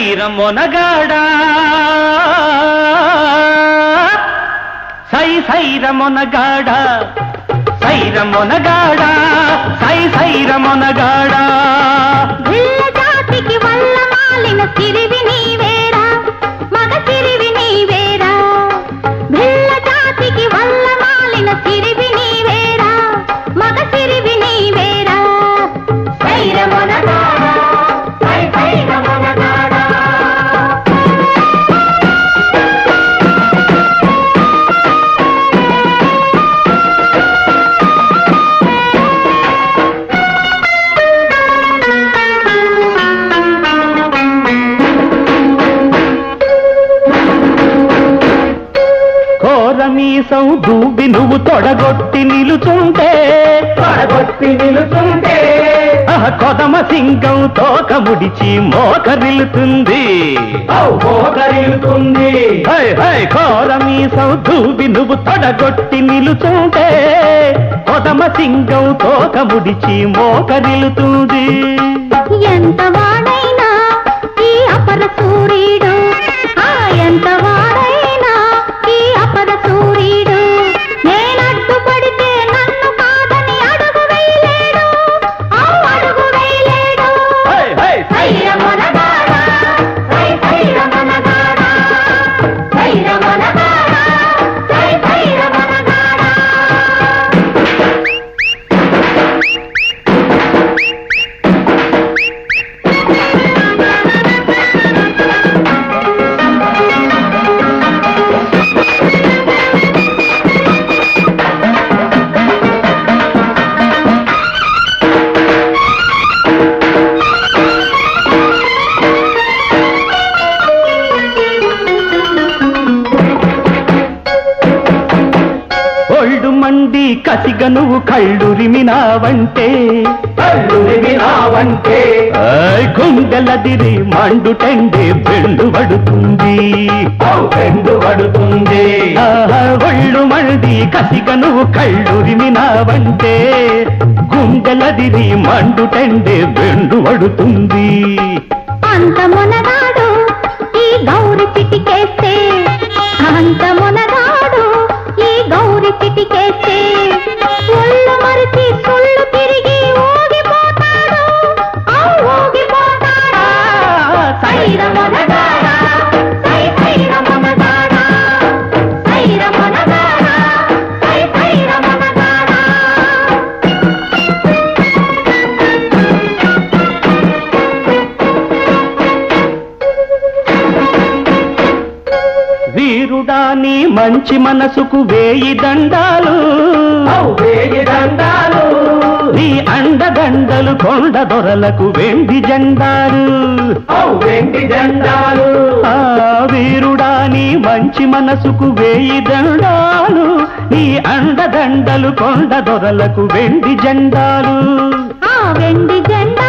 సైర మొనగాడా సై సైర మొనగాడా సైర మొనగాడా సై సైర మొనగాడా భిల్ల జాతికి వల్ల మాలిన సిరివి నీవేరా మగ సిరివి నీవేరా భిల్ల జాతికి వల్ల మాలిన సిరివి నీవేరా మగ సిరివి నీవేరా సైరమొనగాడా సై సైరమొనగాడా కోరమీసం దూబి నువ్వు తొడగొట్టి నిలుచుంటే పడగొట్టి నిలుచుంటే ఆహ కొదమ సింగం తోక ముడిచి మోకరిల్లుతుంది మోకరిల్లుతుంది హై హై కోరమీసం దూబి నువ్వు తొడగొట్టి నిలుచుంటే కొదమ సింగం తోక ముడిచి మోకరిల్లుతుంది ఎంత వాడైనా ఈ అపర సూర్యుడు ఆ ఎంత వాడైనా ఈ అపర సూర్యుడు నేనడ్డు పడితే నన్ను కాదని అడుగు వేయలేడు ఆ అడుగు వేయలేడు హై హై సైరమొనగాడా, సై సైరమొనగాడా, సైరమొనగాడా, సై సైరమొనగాడా. ఒళ్ళు మండి కసిగ నువ్వు కళ్ళు రిమినావంటే కళ్ళు వినావంటే ఆయ్ గుండెలదిరి మండుటండే బెళ్ళు పడుతుంది రెండు పడుతుంది ఆహా, ఒళ్ళు మండి కసిగ నువ్వు కళ్ళు రిమినావంటే గుండెలదిరి మండుటండే బెండు పడుతుంది అంత మునగాడు ఈ గౌరి చిటికేస్తే అంత మునగాడు ఈ గౌరి చిటికేస్తే ఒళ్ళు మరిచి సుళ్ళు తిరిగి ఊగిపోతాడు ఆ ఊగిపోతాడా సైర మునగాడా సై సైర మునగాడా సైర మునగాడా సై సైర మునగాడా వీరుడా నీ మంచి మనసుకు వేయి దండాలు వేయి దండాలు నీ అండదండలు కొండ దొరలకు వెండి జెండాలు వెండి దండాలు ఆ వీరుడా నీ మంచి మనసుకు వేయి దండాలు నీ అండదండలు కొండ దొరలకు వెండి జెండాలు ఆ వెండి జెండా